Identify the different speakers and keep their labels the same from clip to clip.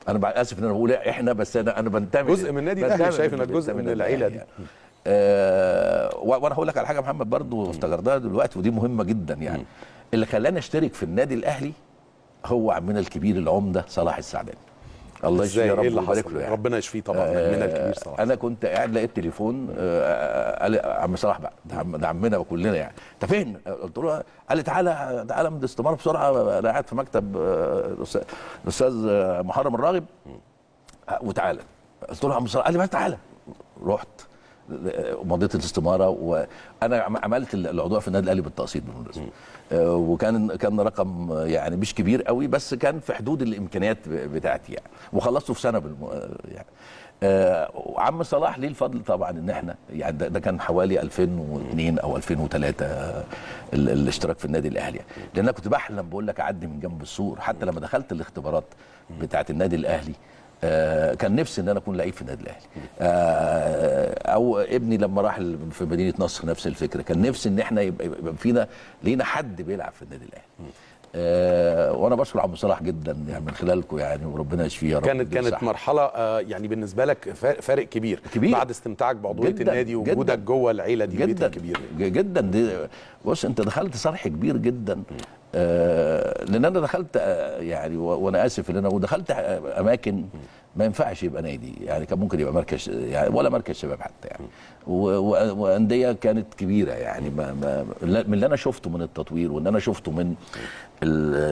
Speaker 1: انا بع- اسف ان انا بقول احنا بس انا انا بنتمي
Speaker 2: جزء من النادي الأهلي،
Speaker 1: بنتمي-
Speaker 2: شايف إنك جزء
Speaker 1: بنتمي
Speaker 2: من العيلة
Speaker 1: للأهلي
Speaker 2: دي.
Speaker 1: يعني. آه و- وانا هقول لك على حاجه يا محمد برضو افتكرتها دلوقتي ودي مهمه جدا يعني اللي خلاني اشترك في النادي الاهلي هو عمنا الكبير العمده صلاح السعداني الله يشفيه
Speaker 2: ازاي
Speaker 1: يا رب
Speaker 2: ايه اللي
Speaker 1: ويبارك
Speaker 2: حصل
Speaker 1: له يعني.
Speaker 2: ربنا يشفيه طبعا مننا الكبير صراحه
Speaker 1: انا كنت قاعد لقيت تليفون آه، قال لي عم صلاح بقى ده عم- ده عمنا كلنا يعني انت فين؟ قلت له قال لي تعالى تعالى من الاستماره بسرعه انا قاعد في مكتب آه، الأستاذ- الاستاذ آه، محرم الراغب آه، وتعالى قلت له عم صلاح قال لي بقى تعالى رحت مضيت الاستماره وانا عم- عملت العضويه في النادي الاهلي بالتقسيط بالمناسبه آه، وكان كان رقم آه، يعني مش كبير قوي بس كان في حدود الامكانيات ب- بتاعتي يعني وخلصته في سنه بالم... آه، يعني آه، وعم صلاح ليه الفضل طبعا ان احنا يعني ده, ده كان حوالي 2002 او 2003 آه، ال- الاشتراك في النادي الاهلي يعني. لان انا كنت بحلم بقول لك اعدي من جنب السور حتى لما دخلت الاختبارات بتاعت النادي الاهلي آه، كان نفسي ان انا اكون لعيب في النادي الاهلي آه، او ابني لما راح ال- في مدينه نصر نفس الفكره كان نفسي ان احنا يبقى, يبقى فينا لينا حد بيلعب في النادي الاهلي آه وانا بشكر عم صلاح جدا يعني من خلالكم يعني وربنا يشفيه يا رب
Speaker 2: كانت
Speaker 1: يديله
Speaker 2: كانت
Speaker 1: الصحة.
Speaker 2: مرحله آه، يعني بالنسبه لك فا- فارق كبير
Speaker 1: كبير.
Speaker 2: بعد استمتاعك بعضويه
Speaker 1: جداً،
Speaker 2: النادي ووجودك
Speaker 1: جداً.
Speaker 2: جوه العيله دي البيت
Speaker 1: جدا
Speaker 2: الكبير
Speaker 1: ج- جدا دي بص انت دخلت صرح كبير جدا آه لان انا دخلت آه يعني و- وانا اسف ان انا ودخلت آه، اماكن ما ينفعش يبقى نادي يعني كان ممكن يبقى مركز يعني ولا مركز شباب حتى يعني و- و- وانديه كانت كبيره يعني ما ما من اللي انا شفته من التطوير وان انا شفته من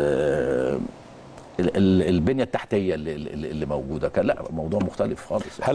Speaker 1: ال- ال- ال- البنيه التحتيه اللي, اللي اللي موجوده كان لا موضوع مختلف خالص يعني.